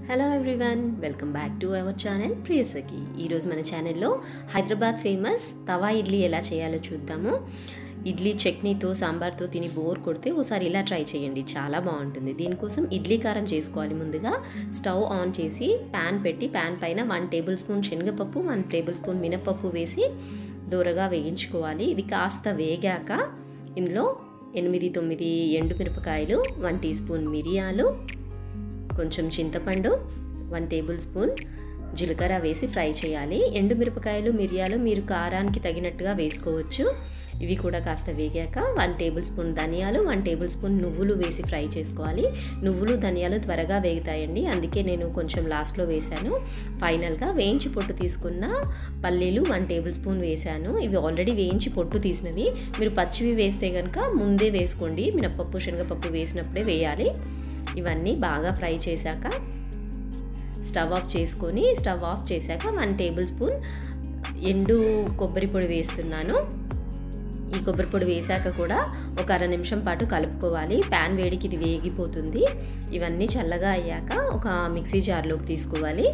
hello everyone welcome back to our channel Priyasakhi ఈరోజు మన ఛానల్లో హైదరాబాద్ ఫేమస్ తవా ఇడ్లీ ఎలా చేయాలో చూద్దాము ఇడ్లీ చట్నీతో సాంబార్తో తిని బోర్ కొడితే ఒకసారి ఇలా ట్రై చేయండి చాలా బాగుంటుంది దీనికోసం ఇడ్లీ కారం చేసుకోవాలి ముందుగా స్టవ్ ఆన్ చేసి ప్యాన్ పెట్టి ప్యాన్ పైన వన్ టేబుల్ స్పూన్ శనగపప్పు వన్ టేబుల్ స్పూన్ మినపప్పు వేసి దూరగా వేయించుకోవాలి ఇది కాస్త వేగాక ఇందులో ఎనిమిది తొమ్మిది ఎండుమిరపకాయలు వన్ టీ స్పూన్ మిరియాలు కొంచెం చింతపండు వన్ టేబుల్ స్పూన్ జీలకర్ర వేసి ఫ్రై చేయాలి ఎండుమిరపకాయలు మిరియాలు మీరు కారానికి తగినట్టుగా వేసుకోవచ్చు ఇవి కూడా కాస్త వేగాక వన్ టేబుల్ స్పూన్ ధనియాలు వన్ టేబుల్ స్పూన్ నువ్వులు వేసి ఫ్రై చేసుకోవాలి నువ్వులు ధనియాలు త్వరగా వేగుతాయండి అందుకే నేను కొంచెం లాస్ట్లో వేశాను ఫైనల్గా వేయించి పొట్టు తీసుకున్న పల్లీలు వన్ టేబుల్ స్పూన్ వేశాను ఇవి ఆల్రెడీ వేయించి పొట్టు తీసినవి మీరు పచ్చివి వేస్తే కనుక ముందే వేసుకోండి మినపప్పు శనగపప్పు వేసినప్పుడే వేయాలి ఇవన్నీ బాగా ఫ్రై చేశాక స్టవ్ ఆఫ్ చేసుకొని స్టవ్ ఆఫ్ చేశాక వన్ టేబుల్ స్పూన్ ఎండు కొబ్బరి పొడి వేస్తున్నాను ఈ కొబ్బరి పొడి వేశాక కూడా ఒక అర నిమిషం పాటు కలుపుకోవాలి ప్యాన్ వేడికి ఇది వేగిపోతుంది ఇవన్నీ చల్లగా అయ్యాక ఒక మిక్సీ జార్లోకి తీసుకోవాలి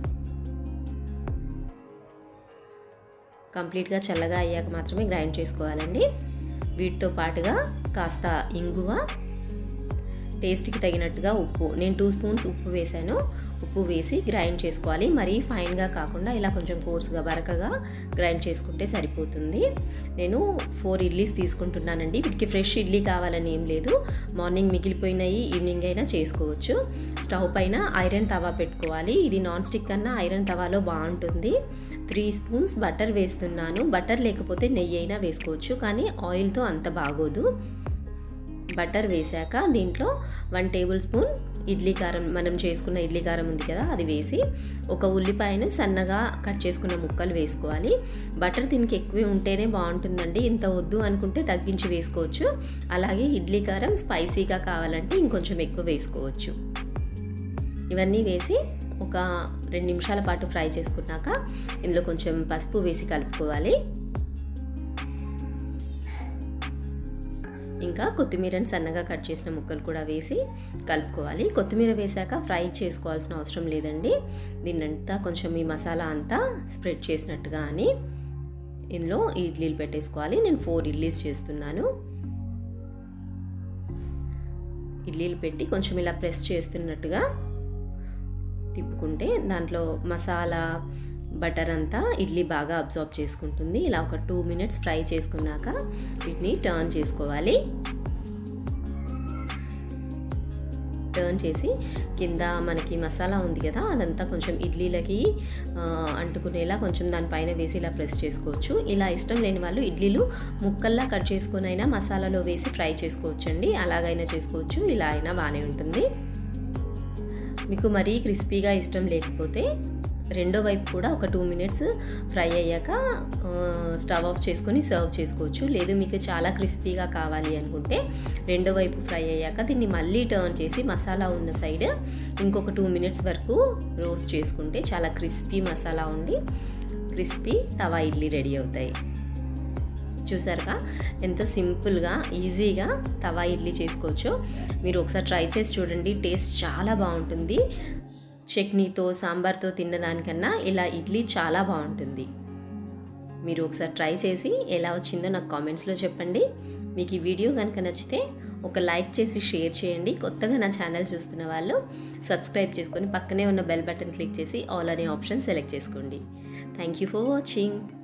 కంప్లీట్గా చల్లగా అయ్యాక మాత్రమే గ్రైండ్ చేసుకోవాలండి వీటితో పాటుగా కాస్త ఇంగువ టేస్ట్కి తగినట్టుగా ఉప్పు నేను టూ స్పూన్స్ ఉప్పు వేసాను ఉప్పు వేసి గ్రైండ్ చేసుకోవాలి మరీ ఫైన్గా కాకుండా ఇలా కొంచెం కోర్సుగా బరకగా గ్రైండ్ చేసుకుంటే సరిపోతుంది నేను ఫోర్ ఇడ్లీస్ తీసుకుంటున్నానండి వీటికి ఫ్రెష్ ఇడ్లీ కావాలని ఏం లేదు మార్నింగ్ మిగిలిపోయినాయి ఈవినింగ్ అయినా చేసుకోవచ్చు స్టవ్ పైన ఐరన్ తవా పెట్టుకోవాలి ఇది నాన్ స్టిక్ కన్నా ఐరన్ తవాలో బాగుంటుంది త్రీ స్పూన్స్ బటర్ వేస్తున్నాను బటర్ లేకపోతే నెయ్యి అయినా వేసుకోవచ్చు కానీ ఆయిల్తో అంత బాగోదు బటర్ వేశాక దీంట్లో వన్ టేబుల్ స్పూన్ ఇడ్లీ కారం మనం చేసుకున్న ఇడ్లీ కారం ఉంది కదా అది వేసి ఒక ఉల్లిపాయను సన్నగా కట్ చేసుకున్న ముక్కలు వేసుకోవాలి బటర్ దీనికి ఎక్కువే ఉంటేనే బాగుంటుందండి ఇంత వద్దు అనుకుంటే తగ్గించి వేసుకోవచ్చు అలాగే ఇడ్లీ కారం స్పైసీగా కావాలంటే ఇంకొంచెం ఎక్కువ వేసుకోవచ్చు ఇవన్నీ వేసి ఒక రెండు నిమిషాల పాటు ఫ్రై చేసుకున్నాక ఇందులో కొంచెం పసుపు వేసి కలుపుకోవాలి ఇంకా కొత్తిమీరని సన్నగా కట్ చేసిన ముక్కలు కూడా వేసి కలుపుకోవాలి కొత్తిమీర వేసాక ఫ్రై చేసుకోవాల్సిన అవసరం లేదండి దీన్నంతా కొంచెం ఈ మసాలా అంతా స్ప్రెడ్ చేసినట్టుగా అని ఇందులో ఇడ్లీలు పెట్టేసుకోవాలి నేను ఫోర్ ఇడ్లీస్ చేస్తున్నాను ఇడ్లీలు పెట్టి కొంచెం ఇలా ప్రెస్ చేస్తున్నట్టుగా తిప్పుకుంటే దాంట్లో మసాలా బటర్ అంతా ఇడ్లీ బాగా అబ్జార్బ్ చేసుకుంటుంది ఇలా ఒక టూ మినిట్స్ ఫ్రై చేసుకున్నాక వీటిని టర్న్ చేసుకోవాలి టర్న్ చేసి కింద మనకి మసాలా ఉంది కదా అదంతా కొంచెం ఇడ్లీలకి అంటుకునేలా కొంచెం దానిపైన వేసి ఇలా ప్రెస్ చేసుకోవచ్చు ఇలా ఇష్టం లేని వాళ్ళు ఇడ్లీలు ముక్కల్లా కట్ చేసుకొని అయినా మసాలాలో వేసి ఫ్రై చేసుకోవచ్చు అండి అలాగైనా చేసుకోవచ్చు ఇలా అయినా బాగానే ఉంటుంది మీకు మరీ క్రిస్పీగా ఇష్టం లేకపోతే రెండో వైపు కూడా ఒక టూ మినిట్స్ ఫ్రై అయ్యాక స్టవ్ ఆఫ్ చేసుకొని సర్వ్ చేసుకోవచ్చు లేదు మీకు చాలా క్రిస్పీగా కావాలి అనుకుంటే రెండో వైపు ఫ్రై అయ్యాక దీన్ని మళ్ళీ టర్న్ చేసి మసాలా ఉన్న సైడ్ ఇంకొక టూ మినిట్స్ వరకు రోస్ట్ చేసుకుంటే చాలా క్రిస్పీ మసాలా ఉండి క్రిస్పీ తవా ఇడ్లీ రెడీ అవుతాయి చూసారుగా ఎంత సింపుల్గా ఈజీగా తవా ఇడ్లీ చేసుకోవచ్చో మీరు ఒకసారి ట్రై చేసి చూడండి టేస్ట్ చాలా బాగుంటుంది చట్నీతో సాంబార్తో తిన్నదానికన్నా ఇలా ఇడ్లీ చాలా బాగుంటుంది మీరు ఒకసారి ట్రై చేసి ఎలా వచ్చిందో నాకు కామెంట్స్లో చెప్పండి మీకు ఈ వీడియో కనుక నచ్చితే ఒక లైక్ చేసి షేర్ చేయండి కొత్తగా నా ఛానల్ చూస్తున్న వాళ్ళు సబ్స్క్రైబ్ చేసుకొని పక్కనే ఉన్న బెల్ బటన్ క్లిక్ చేసి ఆల్ అనే ఆప్షన్ సెలెక్ట్ చేసుకోండి థ్యాంక్ యూ ఫర్ వాచింగ్